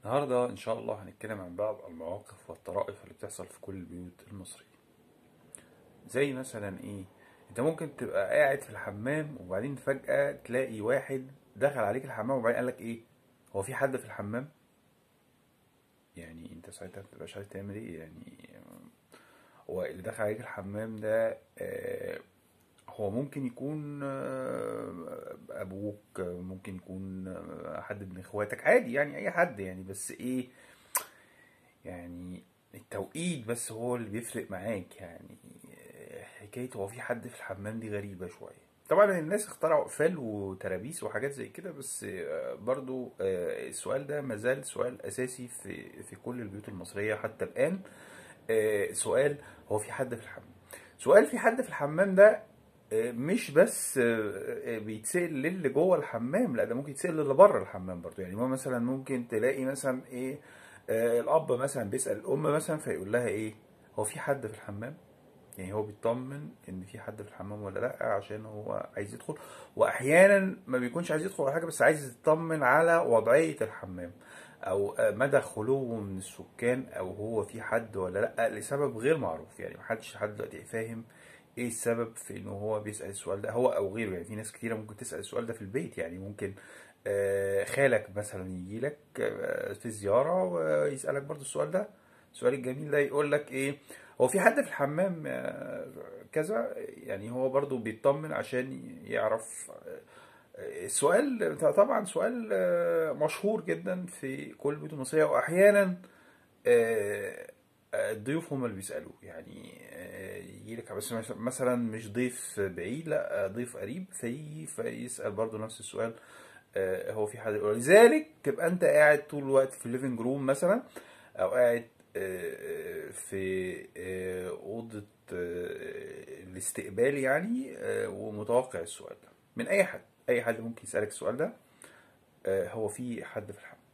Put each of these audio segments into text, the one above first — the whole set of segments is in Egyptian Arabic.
النهاردة إن شاء الله هنتكلم عن بعض المواقف والطرائف اللي بتحصل في كل البيوت المصرية زي مثلا إيه أنت ممكن تبقى قاعد في الحمام وبعدين فجأة تلاقي واحد دخل عليك الحمام وبعدين قالك إيه هو في حد في الحمام يعني أنت ساعتها متبقاش عارف تعمل إيه يعني هو اللي دخل عليك الحمام ده آه، هو ممكن يكون آه، ابوك آه، ممكن يكون آه، حد من اخواتك عادي يعني اي حد يعني بس ايه يعني التوقيت بس هو اللي بيفرق معاك يعني آه، حكاية هو في حد في الحمام دي غريبة شوية طبعا الناس اخترعوا قفال وترابيس وحاجات زي كده بس آه، برضو آه، السؤال ده مازال سؤال اساسي في في كل البيوت المصرية حتى الان آه، سؤال هو في حد في الحمام سؤال في حد في الحمام ده آه، مش بس آه، آه، بيتسأل للي جوه الحمام لا ده ممكن يتسأل للي بره الحمام برضو يعني هو مثلا ممكن تلاقي مثلا ايه آه، الاب مثلا بيسأل الام مثلا فيقول لها ايه هو في حد في الحمام يعني هو بيطمن ان في حد في الحمام ولا لا عشان هو عايز يدخل واحيانا ما بيكونش عايز يدخل ولا حاجه بس عايز يطمن على وضعيه الحمام او مدى خلوه من السكان او هو في حد ولا لا لسبب غير معروف يعني محدش لحد دلوقتي فاهم ايه السبب في انه هو بيسأل السؤال ده هو او غيره يعني في ناس كتيره ممكن تسأل السؤال ده في البيت يعني ممكن آه، خالك مثلا يجي لك في زياره ويسألك برضو السؤال ده السؤال الجميل ده يقول لك ايه هو في حد في الحمام آه، كذا يعني هو برضو بيطمن عشان يعرف آه، السؤال طبعا سؤال آه، مشهور جدا في كل البيوت المصرية وأحيانا آه، آه، الضيوف هم اللي بيسألوه يعني يجي لك بس مثلا مش ضيف بعيد لا آه، ضيف قريب في فيسأل برضو نفس السؤال آه، هو في حد لذلك تبقى انت قاعد طول الوقت في الليفنج روم مثلا او قاعد آه، في آه، أوضة آه، الاستقبال يعني آه، ومتوقع السؤال ده من أي حد أي حد ممكن يسألك السؤال ده آه، هو في حد في الحمام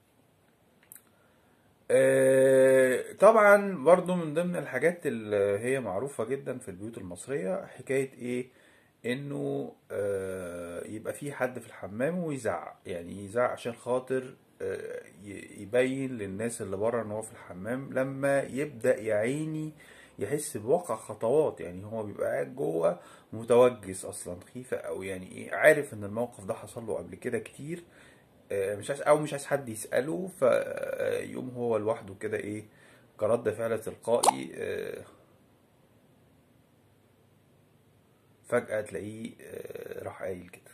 آه، طبعا برضو من ضمن الحاجات اللي هي معروفة جدا في البيوت المصرية حكاية ايه انه آه، يبقى في حد في الحمام ويزعق يعني يزعق عشان خاطر آه، ي- يبين للناس اللي بره ان هو في الحمام لما يبدأ يا عيني يحس بواقع خطوات يعني هو بيبقى قاعد جوه متوجس اصلا خيفة او يعني ايه عارف ان الموقف ده حصل له قبل كده كتير آه، مش عايز او مش عايز حد يسأله فيقوم هو لوحده كده ايه كرد فعل تلقائي آه، فجأة تلاقيه آه، راح قايل كده